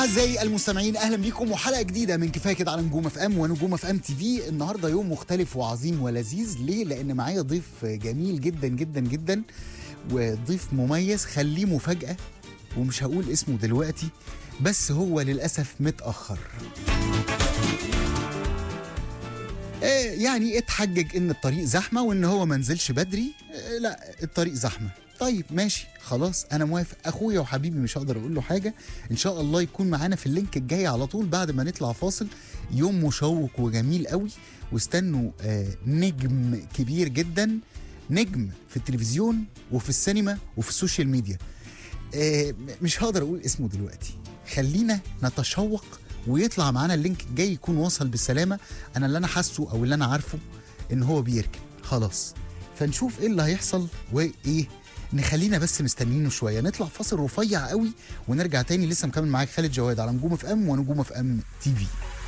أعزائي المستمعين أهلا بيكم وحلقة جديدة من كفاية كده على نجوم اف ام ونجوم اف ام تي في النهاردة يوم مختلف وعظيم ولذيذ ليه؟ لأن معايا ضيف جميل جدا جدا جدا وضيف مميز خليه مفاجأة ومش هقول اسمه دلوقتي بس هو للأسف متأخر آه، يعني اتحجج ان الطريق زحمه وان هو ما نزلش بدري آه، لا الطريق زحمه طيب ماشي خلاص انا موافق اخويا وحبيبي مش هقدر اقول له حاجه ان شاء الله يكون معانا في اللينك الجاي على طول بعد ما نطلع فاصل يوم مشوق وجميل قوي واستنوا آه نجم كبير جدا نجم في التلفزيون وفي السينما وفي السوشيال ميديا آه، مش هقدر اقول اسمه دلوقتي خلينا نتشوق ويطلع معانا اللينك الجاي يكون وصل بالسلامه انا اللي انا حاسه او اللي انا عارفه ان هو بيركن خلاص فنشوف ايه اللي هيحصل وايه نخلينا بس مستنيينه شويه نطلع فاصل رفيع قوي ونرجع تاني لسه مكمل معاك خالد جواد على نجوم اف ام ونجوم اف ام تي في